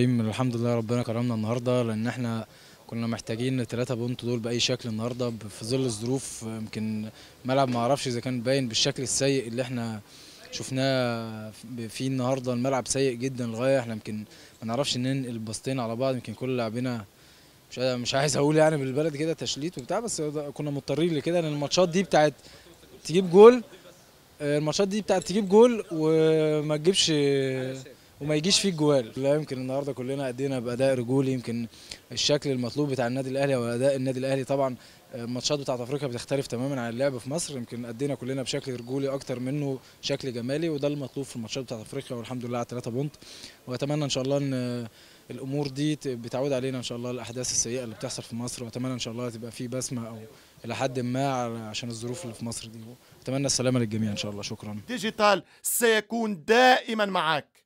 الحمد لله ربنا كرمنا النهارده لان احنا كنا محتاجين الثلاثة بونت دول باي شكل النهارده في ظل الظروف يمكن ملعب ما اعرفش اذا كان باين بالشكل السيء اللي احنا شفناه فيه النهارده الملعب سيء جدا للغايه احنا يمكن ما نعرفش ننقل البسطين على بعض يمكن كل لاعبنا مش مش عايز اقول يعني بالبلد كده تشليت وبتاع بس كنا مضطرين لكده لان الماتشات دي بتاعت تجيب جول الماتشات دي بتاعت تجيب جول وما تجيبش وما يجيش فيك جوال لا يمكن النهارده كلنا ادينا باداء رجولي يمكن الشكل المطلوب بتاع النادي الاهلي او اداء النادي الاهلي طبعا الماتشات بتاعت افريقيا بتختلف تماما عن اللعب في مصر يمكن ادينا كلنا بشكل رجولي اكتر منه شكل جمالي وده المطلوب في الماتشات بتاعت افريقيا والحمد لله على 3 بونت واتمنى ان شاء الله ان الامور دي بتعود علينا ان شاء الله الاحداث السيئه اللي بتحصل في مصر واتمنى ان شاء الله تبقى في بسمه او الى حد ما عشان الظروف اللي في مصر دي اتمنى السلامه للجميع ان شاء الله شكرا ديجيتال سيكون دائما معك